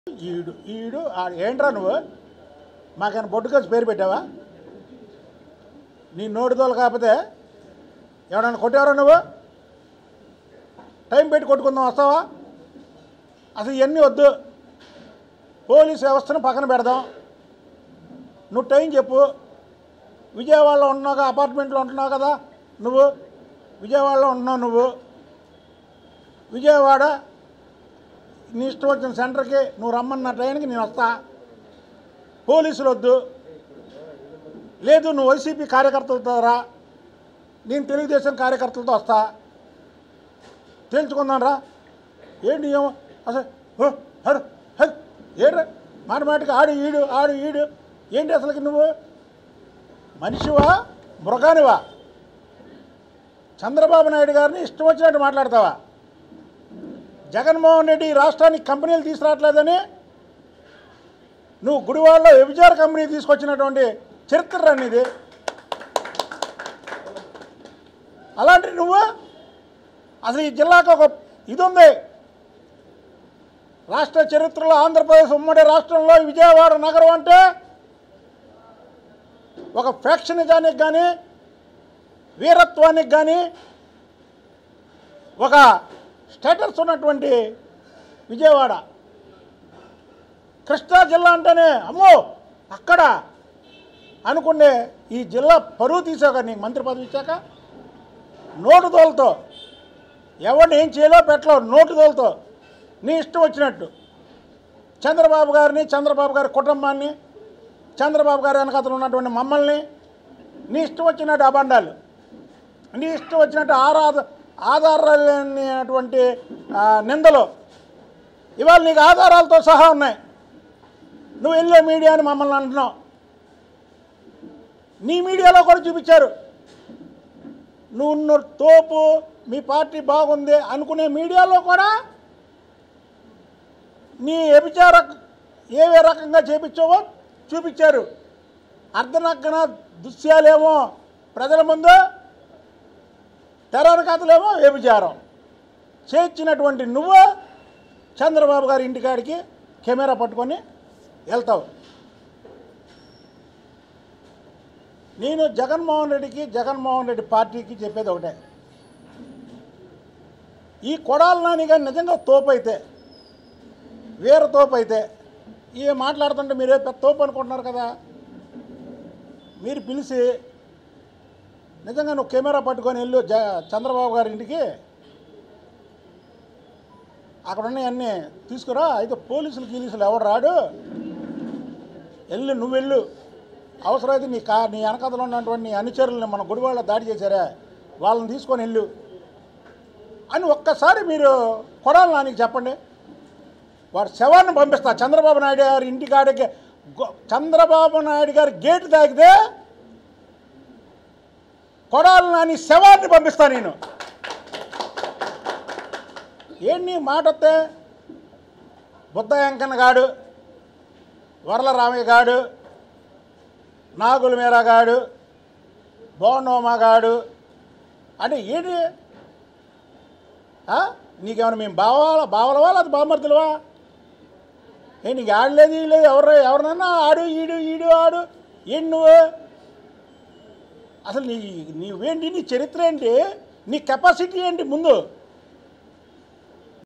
ఈడు ఈడు ఆ ఏంట్రా నువ్వు మాకైనా బొడ్డుకొచ్చి పేరు పెట్టావా నీ నోటి తోలు కాకపోతే ఎవడన్నా కొట్టావరా నువ్వు టైం పెట్టి కొట్టుకుందాం వస్తావా అసలు ఇవన్నీ వద్దు పోలీస్ వ్యవస్థను పక్కన పెడదాం నువ్వు టైం చెప్పు విజయవాడలో ఉన్నావు అపార్ట్మెంట్లో ఉంటున్నావు కదా నువ్వు విజయవాడలో ఉంటున్నావు నువ్వు విజయవాడ నీ ఇష్టం వచ్చిన సెంటర్కి నువ్వు రమ్మన్న ట్రైన్కి నేను వస్తా పోలీసులు వద్దు లేదు నువ్వు వైసీపీ కార్యకర్తలతో రా నేను తెలుగుదేశం కార్యకర్తలతో వస్తా తేల్చుకుందాం రా ఏంటి ఏమో అసలు హో, హర్, హర్, ఏంట్రా మాట మాటకి ఆడు ఈడు ఆడు ఈడు ఏంటి అసలుకి నువ్వు మనిషివా మృగానివా చంద్రబాబు నాయుడు గారిని ఇష్టం వచ్చినట్టు మాట్లాడతావా జగన్మోహన్ రెడ్డి ఈ రాష్ట్రానికి కంపెనీలు తీసుకురావట్లేదని నువ్వు గుడివాడలో వ్యభిచార కంపెనీ తీసుకొచ్చినటువంటి చరిత్ర ఇది అలాంటి నువ్వు అసలు ఈ జిల్లాకు ఒక ఇది ఉంది రాష్ట్ర చరిత్రలో ఆంధ్రప్రదేశ్ ఉమ్మడి రాష్ట్రంలో ఈ విజయవాడ నగరం అంటే ఒక ఫ్యాక్షనిజానికి కానీ వీరత్వానికి కానీ ఒక స్టేటస్ ఉన్నటువంటి విజయవాడ కృష్ణా జిల్లా అంటేనే అమ్మో అక్కడ అనుకునే ఈ జిల్లా పరువు తీసాక నీకు మంత్రి పదవి ఇచ్చాక నోటు తోలతో ఎవరిని ఏం చేయాలో పెట్టలో నోటు తోలతో నీ ఇష్టం వచ్చినట్టు చంద్రబాబు గారిని చంద్రబాబు గారి కుటుంబాన్ని చంద్రబాబు గారి వెనకతలు ఉన్నటువంటి మమ్మల్ని నీ ఇష్టం వచ్చినట్టు అబండాలు నీ ఇష్టం వచ్చినట్టు ఆరాధ ఆధారాలు లేనటువంటి ఆ, నిందలు ఇవాళ నీకు ఆధారాలతో సహా ఉన్నాయి నువ్వు వెళ్ళే మీడియా అని మమ్మల్ని అంటున్నావు నీ మీడియాలో కూడా చూపించారు నువ్వు ఉన్న తోపు మీ పార్టీ బాగుంది అనుకునే మీడియాలో కూడా నీ వ్యభిచార ఏ ఏ రకంగా చేపించావో చూపించారు అర్ధనగ్గన దృశ్యాలేమో ప్రజల ముందు తెరని కథలేమో వ్యభిచారం చేర్చినటువంటి నువ్వు చంద్రబాబు గారి ఇంటికాడికి కెమెరా పట్టుకొని వెళ్తావు నేను జగన్మోహన్ రెడ్డికి జగన్మోహన్ రెడ్డి పార్టీకి చెప్పేది ఒకటే ఈ కొడాల నాని గారు నిజంగా తోపు అయితే వీర తోపు అయితే ఈ మాట్లాడుతుంటే మీరే పెద్ద తోపు అనుకుంటున్నారు కదా మీరు పిలిచి నిజంగా నువ్వు కెమెరా పట్టుకొని వెళ్ళు జ చంద్రబాబు గారి ఇంటికి అక్కడ ఉన్నాయన్నీ తీసుకురా అయితే పోలీసులు గీలీసులు ఎవడు రాడు వెళ్ళు నువ్వు వెళ్ళు అవసరమైతే నీ కా నీ వెనకథలో ఉన్నటువంటి నీ అనుచరులను మన గుడివాళ్ళ దాడి చేశారా వాళ్ళని తీసుకొని వెళ్ళు అని ఒక్కసారి మీరు కొడాలి నానికి చెప్పండి వాడు శవాన్ని పంపిస్తా చంద్రబాబు నాయుడు గారి ఇంటికాడికి గో- చంద్రబాబు నాయుడు గారి గేటు తాకితే కొడాలి నాని శవాన్ని పంపిస్తా నేను ఏంటి మాట వస్తే బుద్ధ వెంకన్న గాడు వరల రామయ్య గాడు నాగుల మీరా గాడు బోనోమా గాడు అంటే ఏంటి ఆ? నీకేమైనా మేము బావాల బావలవా లేదా బామర్తులవా ఏ నీకు ఆడలేదు ఈ లేదు ఎవరు ఎవరినన్నా ఆడు ఈడు ఈడు ఆడు ఏంటి నువ్వు అసలు నీ నీవేంటి నీ చరిత్ర ఏంటి నీ కెపాసిటీ ఏంటి ముందు